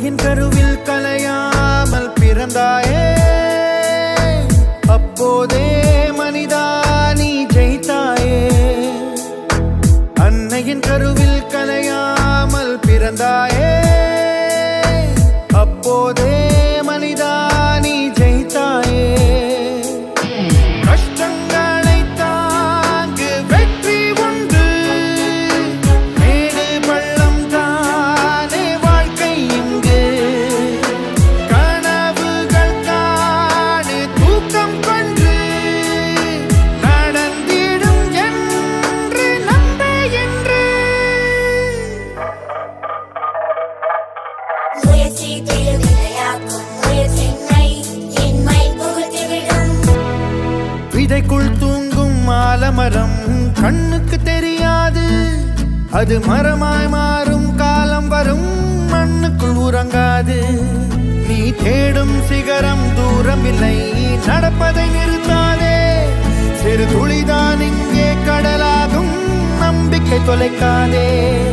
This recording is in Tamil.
அன்னையின் கருவில் கலையாமல் பிறந்தாயே அப்போதே மனிதா நீ ஜெயித்தாயே அன்னையின் கருவில் கலையாமல் பிறந்தாயே அப்போதே மனிதா நீ ஜெயித்தாயே கஷ்டங்களை தாங்கு வெற்றி உண்டு மேடு பள்ளம் தானே வாழ்க்கை இங்கு கனவுகள் காணு தூக்கம் கொண்டு நடந்திடும் என்று நம்ப என்று முயற்சி திருவிளையாக்கும் முயற்சினை இன்மை புகுத்திவிடும் விதைக்குள் தூங்கும் ஆலமரம் கண்ணுக்கு தெரியாது அது மரமாய் மாறும் காலம் வரும் மண்ணுக்குள் உறங்காது நீ தேடும் சிகரம் தூரம் இல்லை நடப்பதை நிறுத்தாதே சிறு துளிதான் இங்கே கடலாகும் நம்பிக்கை தொலைக்காதே